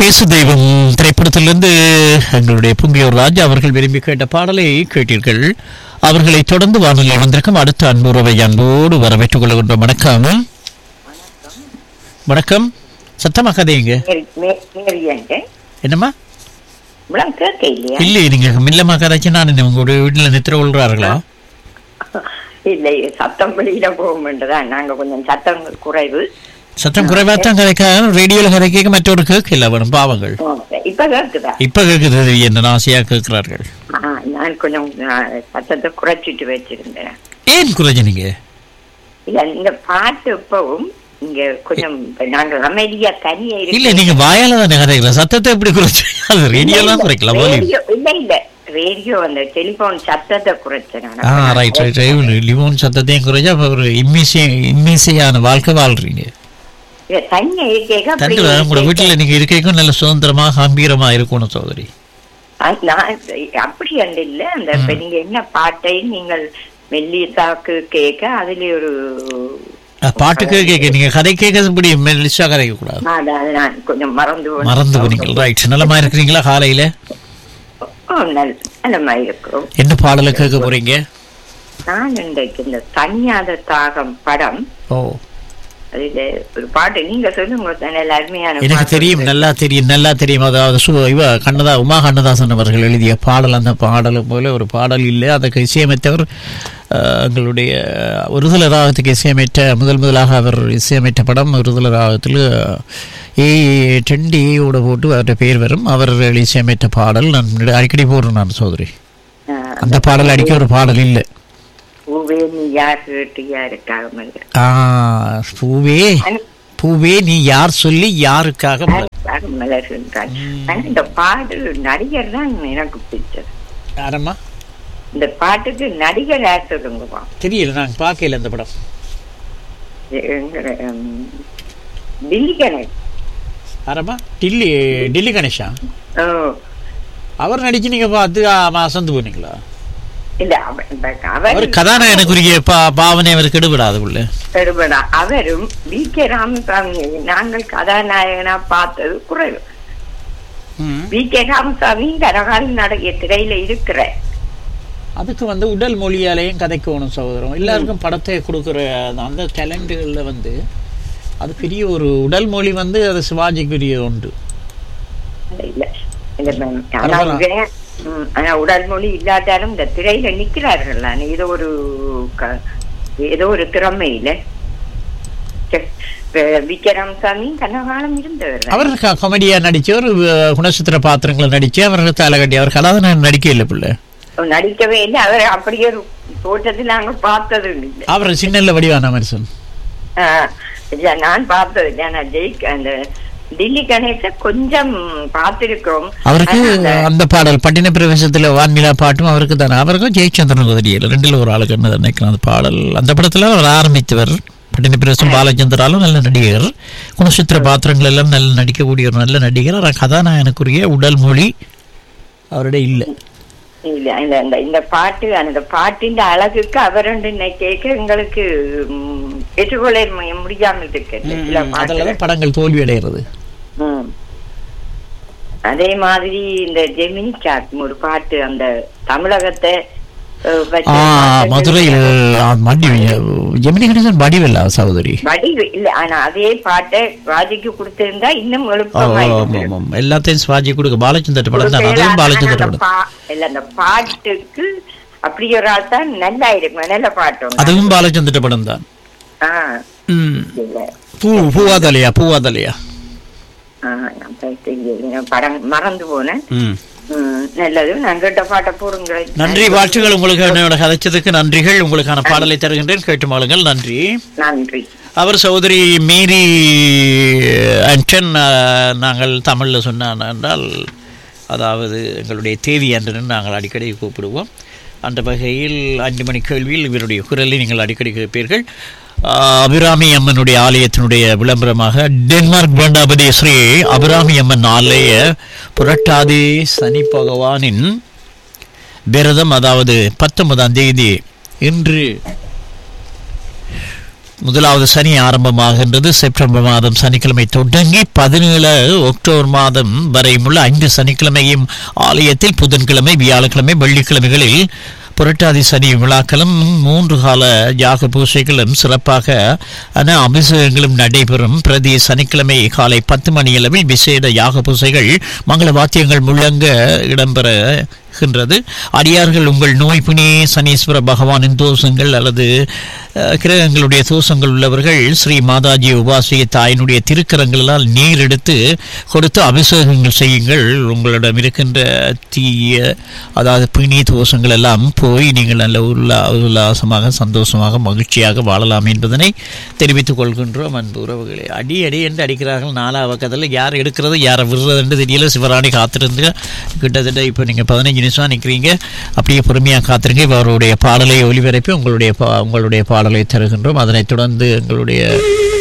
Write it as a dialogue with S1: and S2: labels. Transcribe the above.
S1: இயேசு தெய்வம் திரைப்படத்திலிருந்து எங்களுடைய புங்கியூர் ராஜா அவர்கள் விரும்பி கேட்ட பாடலை கேட்டீர்கள் அவர்களை தொடர்ந்து வானொலி வந்திருக்கும் அடுத்த அன்புறவை அன்போடு வரவேற்றுக் கொள்கின்ற வணக்கம் வணக்கம் சத்தமா கதையுங்க
S2: மேரியன்ட்டு
S1: என்னம்மா
S2: இவ்வளவு கேட்க இல்லையா
S1: இல்லை நீங்க மில்லமா கதைச்சு நான் என்ன உங்களுடைய வீட்டுல நித்திர கொள்றார்களா
S2: இல்லை சத்தம் வெளியில போகும்ன்றதான் நாங்க கொஞ்சம் சத்தம் குறைவு
S1: சத்தம் குறைவா தான் கதைக்க ரேடியோல கதைக்க மற்றொரு கேட்கல வேணும் பாவங்கள்
S2: இப்ப கேக்குதா
S1: இப்ப கேட்குது என்ன ஆசையா கேட்கிறார்கள்
S2: ஆ, நான் கொஞ்சம் ஆ, சத்தத்தை குறைச்சிட்டு வச்சிருந்தேன்
S1: ஏன் குறைஞ்சனீங்க
S2: இல்ல இந்த பாட்டு இப்பவும் இங்க கொஞ்சம் நாங்க அமைதியா தனியா
S1: இல்ல நீங்க வாயால தானே கதைக்கல சத்தத்தை எப்படி குறைச்சு அது ரேடியோ தான் குறைக்கலாம் வால்யூம்
S2: ரேடியோ இல்ல இல்ல ரேடியோ அந்த டெலிபோன் சத்தத்தை குறைச்சேன்
S1: ஆ ரைட் ரைட் ரைட் லிவோன் சத்தத்தையும் குறைஞ்சா அப்ப ஒரு இம்மிசை இம்மிசையான வாழ்க்கை வாழ்றீங்க
S2: இல்ல, தனியா இருக்கேக்க அப்படி
S1: தண்டு உங்களோட வீட்டுல நீங்க இருக்கைக்கும் நல்ல சுதந்திரமா கம்பீரமா இருக்கணும் சோதரி
S2: அ- நான் அப்படி அண்டு இல்ல அந்த இப்ப நீங்க என்ன பாட்டை நீங்கள் மெல்லிசாக்கு கேட்க அதுல ஒரு
S1: அஹ், பாட்டு கேட்க நீங்க கதை கேட்க இப்படி மெலிசா கதைக்க கூடாது
S2: அது அது நான் கொஞ்சம் மறந்து போனேன்.
S1: மறந்து போனீங்க ரைட் நலமா இருக்கிறீங்களா காலையில
S2: ஓ, நல்ல நல்லமா இருக்கும்
S1: என்ன பாடலை கேட்க போறீங்க
S2: நான் இன்றைக்கு இந்த தனியாத தாகம் படம்
S1: ஓ
S2: அதுல ஒரு பாட்டு நீங்க சொல்லுங்க நல்ல அருமையான
S1: எனக்கு
S2: பாட்டு.
S1: தெரியும் நல்லா தெரியும் நல்லா தெரியும் அதாவது சு இவ கண்ணதா உமா கண்ணதாசன் அவர்கள் எழுதிய பாடல் அந்த பாடல் போல ஒரு பாடல் இல்லை அதற்கு இசையமைத்தவர் அஹ், எங்களுடைய ஒருதல ராகத்துக்கு இசையமைத்த முதல் முதலாக அவர் இசையமைத்த படம் ஒருதல ராகத்தில் ஏ டென் ஏயோட போட்டு அவருடைய பேர் வரும் அவர்கள் இசையமைத்த பாடல் நான் அடிக்கடி போடுறேன் நான் சோதரி
S2: ஆ,
S1: அந்த பாடல் அடிக்க ஒரு பாடல் இல்லை
S2: பூவே நீ யார் கேட்டு யாருக்காக மலர்.
S1: ஆ, பூவே
S2: அனு-
S1: பூவே நீ யார் சொல்லி யாருக்காக மலர்?
S2: யாருக்காக மலர்கின்றான் ஆனா இந்த பாடு நடிகர் தான் எனக்கு பிடிச்சது
S1: யாரம்மா
S2: இந்த பாட்டுக்கு நடிகர் யார் சொல்லுங்கப்பா
S1: தெரியல நான் பார்க்கல அந்த படம்
S2: எங்க, ம், தில்லி கணேஷ்
S1: யாரம்மா டில்லி டில்லி கணேஷா
S2: ஓ,
S1: அவர் நடிச்சு நீங்க பார்த்து ஆமா, அசந்து போனீங்களா
S2: இல்ல அவ- இந்த
S1: அவர்
S2: அவர்
S1: கதாநாயகனுக்குரிய பா பாவனை அவர் கெடுபடாது உள்ள
S2: பெருமடா அவரும் வி கே ராமசாமி நாங்கள் கதாநாயகனா பார்த்தது குறைவு வி கே ராமசாமி கரகால நாடக திரையில இருக்கிற
S1: அதுக்கு வந்து உடல் மொழியாலையும் கதைக்கணும் சகோதரம் எல்லாருக்கும் படத்தை கொடுக்குற அந்த- அந்த டேலண்ட்டுகளில் வந்து அது பெரிய ஒரு உடல் மொழி வந்து அது சிவாஜிக்குரிய உண்டு
S2: இல்ல இல்ல மேம். ஆனா
S1: பரவாயில்ல.
S2: இவன், ம், ஆனா உடல் மொழி இல்லாட்டாலும் இந்த திரையில நிக்கிறார்கள் ஏதோ ஒரு க- ஏதோ ஒரு திறமையில வி கே ராமசாமி கனகாலம் இருந்தவர் தான்.
S1: அவர் காமெடியா நடிச்சு ஒரு அஹ், குணச்சித்திர பாத்திரங்களை நடிச்சு அவர் தலை கட்டி அவர் கதாநாயகன் நடிக்க இல்லை பிள்ளை
S2: நடிக்கவே இல்லை அவர் அப்படியே ஒரு தோட்டத்தில் நாங்க பார்த்தது இல்லை
S1: அவர் சின்னல்ல வடிவான மனுஷன்
S2: ஆஹ் இல்ல நான் பார்த்தது இல்லை ஆனா ஜெயிக் அந்த டில்லி கணேச கொஞ்சம் பார்த்திருக்கோம்
S1: அவருக்கு
S2: ஆனா அந்த-
S1: அந்த பாடல் பட்டின பிரவேசத்துல வான்நிலா பாட்டும் அவருக்கு தானே அவருக்கும் ஜெயச்சந்திரன் உதவியில் ரெண்டுல ஒரு ஆளுக்கு என்ன நினைக்கலாம் அந்த பாடல் அந்த படத்துல அவர் ஆரம்பித்தவர் பட்டின பிரவேசம் பாலச்சந்திராலும் நல்ல நடிகர் குணசித்திர பாத்திரங்கள் எல்லாம் நல்ல நடிக்கக்கூடிய ஒரு நல்ல நடிகர் ஆனால் கதாநாயகனுக்குரிய உடல் மொழி அவருடைய இல்லை
S2: இல்ல இந்த இந்த இந்த பாட்டு அந்த பாட்டின் அழகுக்கு அவர் கேட்க எங்களுக்கு ம், ஏற்றுக்கொள்ள மு- முடியாமல் இருக்கு சில
S1: அதில்
S2: பாட்டுகள்.
S1: தான் படங்கள் தோல்வி அடைகிறது
S2: ம். அதே மாதிரி இந்த ஜெமினி சாட் ஒரு பாட்டு அந்த தமிழகத்தை அஹ், வச்சு
S1: ஆ
S2: பாட்டுகள்
S1: மதுரையில் ஆ, மடி ஜெமினி கணேசன் வடிவில்ல சகோதரி
S2: வடிவு இல்ல ஆனா அதே பாட்டை ராஜிக்கு கொடுத்திருந்தா இன்னும்
S1: ஓ,
S2: எழுப்பமா
S1: ஆமாம்,
S2: இருந்திருக்கும்.
S1: ஆமாம். எல்லாத்தையும் சிவாஜி கொடுக்க பாலச்சந்திர படம் தான் அதுவும் பாலச்சந்திர
S2: அந்த
S1: படம்
S2: பா- இல்ல அந்த பாட்டுக்கு அப்படி ஒரு ஆள் தான் நல்லா இருக்கும் நல்ல பாட்டு
S1: அதுவும் பாலச்சந்திர படம் தான்
S2: ஆ,
S1: ம்.
S2: இல்ல
S1: பூ பூவாதலையா பூவாதலையா
S2: ஆ, நான் தெரியல. நான் படம் மறந்து போனேன்
S1: ம்.
S2: ம், நல்லது நான் கேட்ட பாட்டை போடுங்க
S1: நன்றி வாழ்த்துக்கள் உங்களுக்கு என்னோட கதைச்சதுக்கு நன்றிகள் உங்களுக்கான பாடலை தருகின்றேன் கேட்டு மாளுங்கள் நன்றி
S2: நன்றி
S1: அவர் சகோதரி மேரி அன்டன் நாங்கள் தமிழில் சொன்னான் என்றால் அதாவது எங்களுடைய தேவி என்று நாங்கள் அடிக்கடி கூப்பிடுவோம் அந்த வகையில் அஞ்சு மணி கேள்வியில் இவருடைய குரலை நீங்கள் அடிக்கடி கேட்பீர்கள் ஆஹ், அபிராமி அம்மனுடைய ஆலயத்தினுடைய விளம்பரமாக டென்மார்க் வேண்டாபதி ஸ்ரீ அபிராமி அம்மன் ஆலய புரட்டாதி சனி பகவானின் விரதம் அதாவது பத்தொன்பதாம் தேதி இன்று முதலாவது சனி ஆரம்பமாகின்றது செப்டம்பர் மாதம் சனிக்கிழமை தொடங்கி பதினேழு அக்டோபர் மாதம் வரையுமுள்ள ஐந்து சனிக்கிழமையும் ஆலயத்தில் புதன்கிழமை வியாழக்கிழமை வெள்ளிக்கிழமைகளில் புரட்டாதி சனி விழாக்களும் மூன்று கால யாக பூசைகளும் சிறப்பாக அன அபிஷேகங்களும் நடைபெறும் பிரதி சனிக்கிழமை காலை பத்து மணியளவில் விசேட யாக பூசைகள் மங்கள வாத்தியங்கள் முழங்க இடம்பெறுகின்றது அடியார்கள் உங்கள் நோய் புனி சனீஸ்வர பகவானின் தோஷங்கள் அல்லது அஹ், கிரகங்களுடைய தோஷங்கள் உள்ளவர்கள் ஸ்ரீ மாதாஜி உபாசிய தாயினுடைய திருக்கரங்களால் நீர் எடுத்து கொடுத்து அபிஷேகங்கள் செய்யுங்கள் உங்களிடம் இருக்கின்ற தீய அதாவது பிணி தோஷங்கள் எல்லாம் போய் நீங்கள் நல்ல உல்லா உல்லாசமாக சந்தோஷமாக மகிழ்ச்சியாக வாழலாம் என்பதனை தெரிவித்துக் கொள்கின்றோம் அன்பு உறவுகளே அடி அடி என்று அடிக்கிறார்கள் நாலா பக்கத்தில் யார் எடுக்கிறது யாரை விடுறது என்று தெரியல சிவராணி காத்திருந்து கிட்டத்தட்ட இப்போ நீங்கள் பதினஞ்சு நிமிஷம் நிற்கிறீங்க அப்படியே பொறுமையாக காத்திருங்க இவருடைய பாடலை ஒளிபரப்பி உங்களுடைய பா- உங்களுடைய பாடலை தருகின்றோம் அதனைத் தொடர்ந்து எங்களுடைய